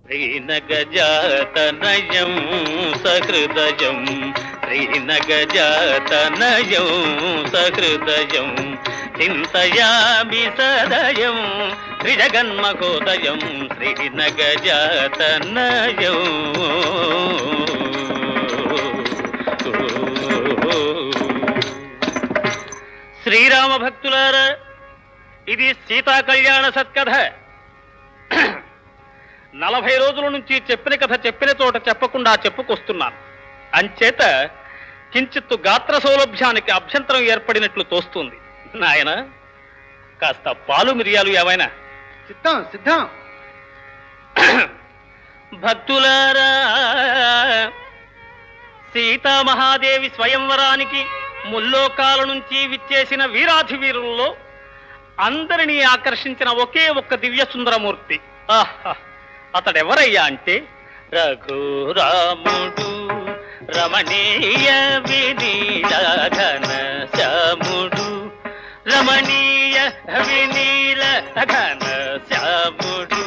శ్రీనగజాతనయం సహృదయం శ్రీనగజాతనయం సహృదయం చింతయామి సదయం త్రిజగన్మహోదయం శ్రీనగజాతనయం శ్రీరామ భక్తులారా ఇది సీతా కళ్యాణ సత్కథ నలభై రోజుల నుంచి చెప్పిన కథ చెప్పిన చోట చెప్పకుండా చెప్పుకొస్తున్నాను అంచేత కించిత్తు గాత్ర సౌలభ్యానికి అభ్యంతరం ఏర్పడినట్లు తోస్తుంది నాయన కాస్త పాలు మిరియాలు ఏవైనా సిద్ధం సిద్ధం భక్తులారా సీతామహాదేవి స్వయంవరానికి ముల్లోకాల నుంచి విచ్చేసిన వీరాధి వీరుల్లో అందరినీ ఆకర్షించిన ఒకే ఒక్క దివ్య సుందరమూర్తి ఆహా అతడెవరయ్యా అంటే రఘురాముడు రమణీయ వినీలఘన శ్యాముడు రమణీయ వినీల ఘన శ్యాముడు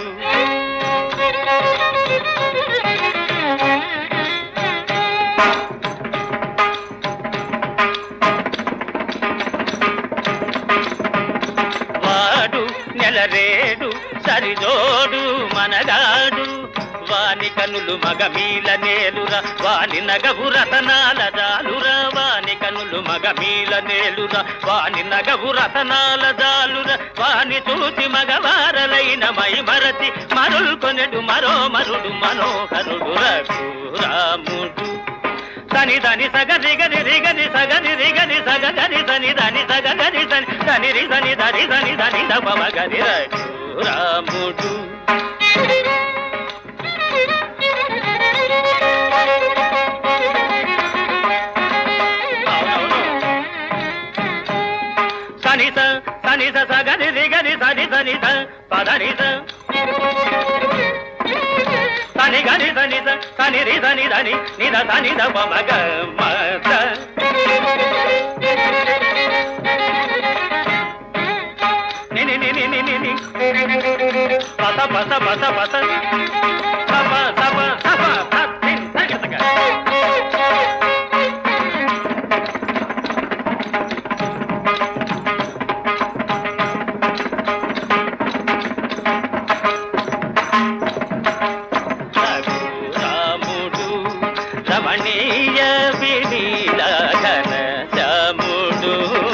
వాడు నెలరేడు సరిజోడు మనగాడు వాని కనులు మగమీల నేలురా వాని నగవు రతనాల జాలురా వాని కనులు మగమీల నేలురా వాని నగవు రతనాల జాలురా వాని చూసి మగవారలైన మై మరచి మరుల్కొనెడు మరో మరుడు మనోహరుడు రఘురాముడు సని దని సగ రిగని రిగని సగని రిగని సగ గని సని దని సగ గని సని దని రి సని దని సని దని దపమ గని రాముడు సని స సని స సగని రిగని సని సని స పదని స సని గని సని స సని రి సని దని నిద సని ద పమ గ మ స ని ని ని ని ని ని ని పస పస పస పస సప సప సప సత్తిన్ సగ సగ రాముడు రమణీయ వినీల ఘన శ్యాముడు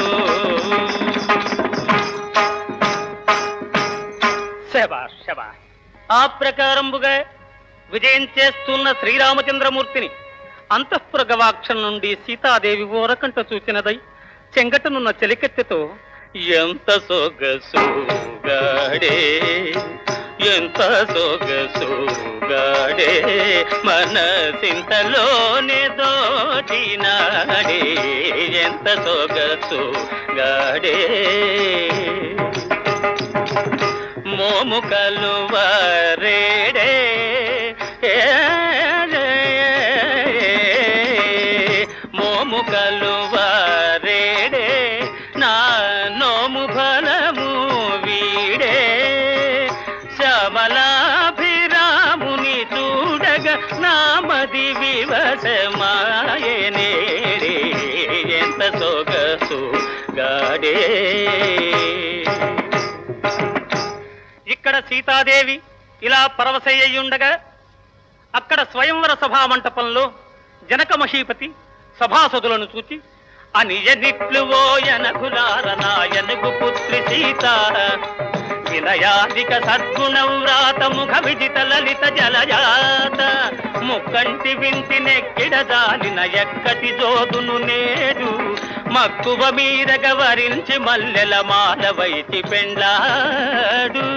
శబాష్ శబాష్ ఆ ప్రకారంబుగా విజయం చేస్తున్న శ్రీరామచంద్రమూర్తిని అంతఃపుర గవాక్షం నుండి సీతాదేవి ఓరకంట చూచినదై చెంగటనున్న చెలికెత్తెతో ఎంత సొగసుగాడే ఎంత సొగసుగాడే మనసింతలోనే దోచినాడే ఎంత సొగసుగాడే మోము కలువరేడే మోము కలువరేడే నా నోము ఫలము వీడే శ్యామలాభిరాముని చూడగ నామది వివసమాయనేడే ఎంత సొగసు గాడే ఇక్కడ సీతాదేవి ఇలా పరవశయ్యుండగా అక్కడ స్వయంవర సభా మంటపంలో జనక మహీపతి సభాసదులను చూచి అనియనిట్లువోయనకులార నాయనకు పుత్రి సీత వినయాధిక సద్గుణవ్రాత ముఖ విజిత లలిత జలజాత ముక్కంటి వింటి నెక్కిడదాలిన ఎక్కటి జోదును నేడు మక్కువ మీదగ వరించి మల్లెల మాల వైచి పెండ్లాడు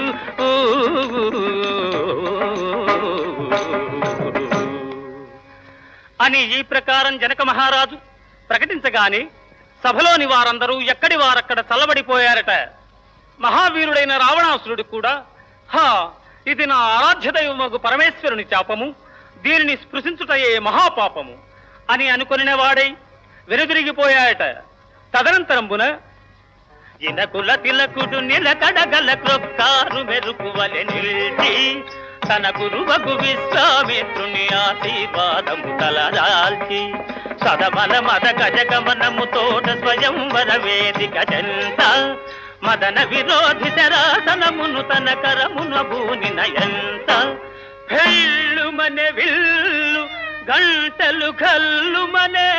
అని ఈ ప్రకారం జనక మహారాజు ప్రకటించగానే సభలోని వారందరూ ఎక్కడి వారక్కడ చల్లబడిపోయారట మహావీరుడైన రావణాసురుడు కూడా హా ఇది నా ఆరాధ్య దైవమగు పరమేశ్వరుని శాపము దీనిని స్పృశించుటయే మహాపాపము అని అనుకొనిన వాడై వెనుదిరిగిపోయాయట తదనంతరంబున ఇనకుల తిలకుడు నిలకడగల క్రొక్కారు మెరుపువలె నిల్చి తన గురువగు విశ్వామిత్రుని ఆశీర్వాదము తలదాల్చి సదమల మద గజగమనము తోట స్వయంవర వేదిక జంత మదన విరోధి శరాసనమును తన కరమున భూనిన ఎంత హెల్లుమనే విల్లు గంటలు కల్లుమనే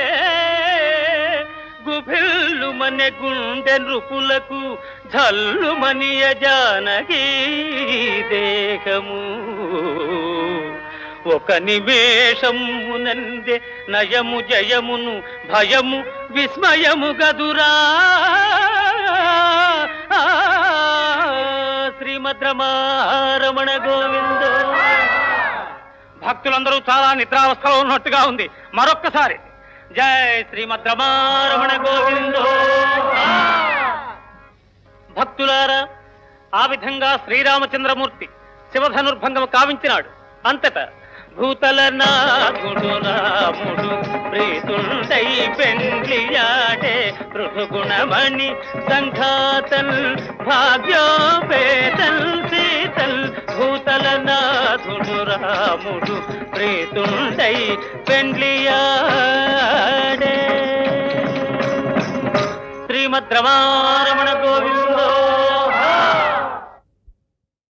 గుభిల్లుమనే గుండె నృపులకు జల్లుమనియ జానకి దేహము ఒక నిమేషమునందే నయము జయమును భయము విస్మయము గదురా శ్రీమద్ రమారమణ గోవింద భక్తులందరూ చాలా నిద్రావస్థలో ఉన్నట్టుగా ఉంది మరొక్కసారి జై శ్రీమద్ రమారమణ గోవిందో భక్తులారా ఆ విధంగా శ్రీరామచంద్రమూర్తి శివధనుర్భంగము కావించినాడు అంతటా భూతల నాథుడు రాముడు ప్రీతుండై పెండ్లియాడే పృథుగుణమణి సంఘాతల్ భాగ్యోపేతల్ సీతల్ భూతల నాథుడు రాముడు ప్రీతుండై పెండ్లియాడే శ్రీమద్ రమారమణ గోవింద